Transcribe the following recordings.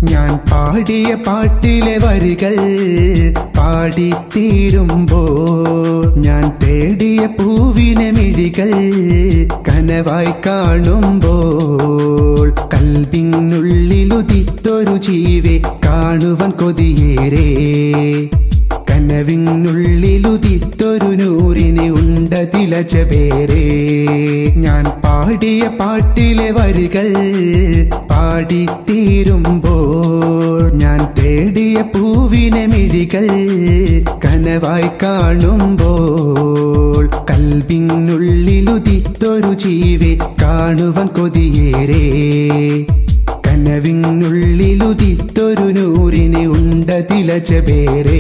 ഞാൻ പാടിയ പാട്ടിലെ വരികൾ പാടിത്തീരുമ്പോൾ ഞാൻ തേടിയ പൂവിനെ മിഴികൾ കനവായി കാണുമ്പോൾ കൽവിനുള്ളിലുദിത്തൊരു ജീവെ കാണുവാൻ കൊതിയേരേ കനവിനുള്ളിലുദിത്തൊരു നൂറിന് ഉണ്ട തിലച്ച പേരേ ഞാൻ പാടിയ പാട്ടിലെ വരികൾ പാടിത്തീരുമ്പോൾ ഞാൻ തേടിയ പൂവിനെ മിഴികൾ കനവായി കാണുമ്പോൾ കൽവിനുള്ളിലുദിത്തൊരു ജീവി കാണുവാൻ കൊതിയേരേ കനവിനുള്ളിലുദിത്തൊരു നൂറിന് ഉണ്ട തിലച്ച പേരേ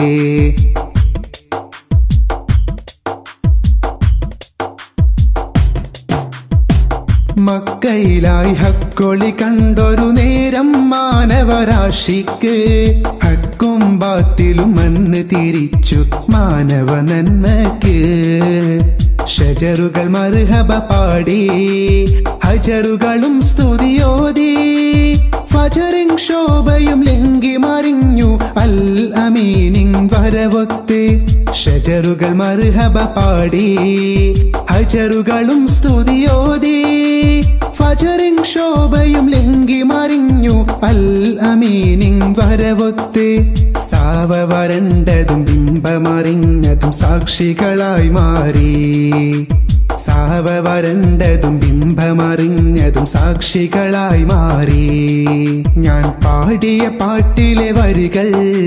മക്കയിലായി ഹക്കൊളി കണ്ടൊരു നേരം മാനവരാശിക്ക് ഹക്കും ബാത്തിലും മന്ന് തിരിച്ചു മാനവ നന്മക്ക് ഷജറുകൾ മർഹബ പാടി ഹജറുകളും സ്തുതിയോതി ഫജറിൻ ശോഭയും ലംഘി മറിഞ്ഞു അൽ അമീനിൻ വരവൊത്ത് ഷജറുകൾ മർഹബ പാടി ഹജറുകളും സ്തുതിയോതി ഫജറിൻ ശോഭയും ലംഘി മറിഞ്ഞു അൽ അമീനിൻ വരവൊത്ത് സാവ വരണ്ടതും ബിംബമറിഞ്ഞതും സാക്ഷികളായി മാറി സാവ വരണ്ടതും ബിംബമറിഞ്ഞതും സാക്ഷികളായി മാറി ഞാൻ പാടിയ പാട്ടിലെ വരികൾ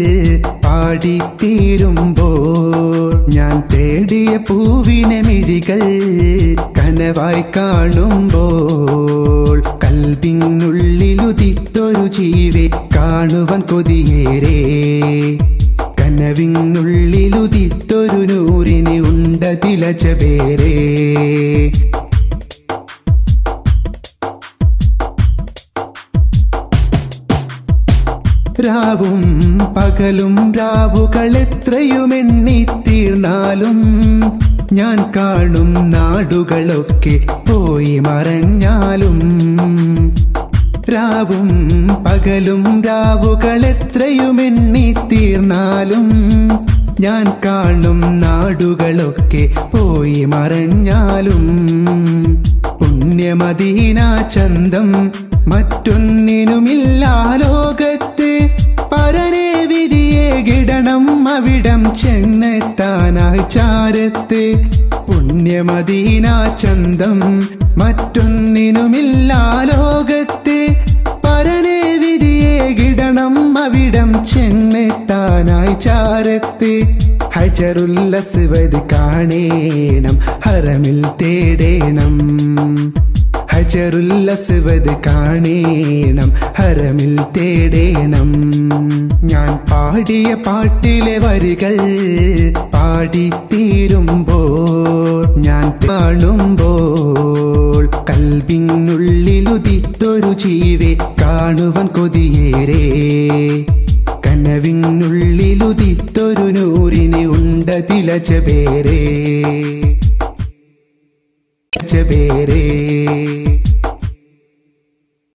പാടിത്തീരുമ്പോൾ ഞാൻ തേടിയ പൂവിനെ മിഴികൾ കനവായി കാണുമ്പോൾ കൽവിനുള്ളിലുദിത്തൊരു ജീവി കാണുവാൻ കൊതിയേരേ കനവിനുള്ളിലുദിത്തൊരു നൂറിന് ഉണ്ട തിലച്ച പേരേ രാവും പകലും രാവുകൾ എത്രയും എണ്ണിത്തീർന്നാലും ഞാൻ കാണും നാടുകളൊക്കെ പോയി മറഞ്ഞാലും രാവും പകലും രാവുകൾ എത്രയും എണ്ണിത്തീർന്നാലും ഞാൻ കാണും നാടുകളൊക്കെ പോയി മറഞ്ഞാലും പുണ്യമദീന ചന്തം മറ്റൊന്നിനുമില്ല ലോകത്ത് പരനെ വിധിയെ കിടണം അവിടം ചെന്നെത്താനായി ചാരത്ത് പുണ്യമദീന ചന്തം മറ്റൊന്നിനുമില്ല ലോകത്ത് പരനെ വിധിയെ കിടണം അവിടം ചെന്നെത്താനായി ചാരത്ത് ഹജറുല്ലസ്വത് കാണേണം ഹറമിൽ തേടേണം ഹജറുല്ലസ്വത് കാണേണം ഹറമിൽ തേടേണം ഞാൻ പാടിയ പാട്ടിലെ വരികൾ പാടിത്തീരുമ്പോൾ ഞാൻ കാണുമ്പോൾ കൽവിനുള്ളിലുദിത്തൊരു ജീവി കാണുവാൻ കൊതിയേരേ കനവിനുള്ളിലുദിത്തൊരു നൂറിന് ഉണ്ട തിലച്ച പേരേ പേരേ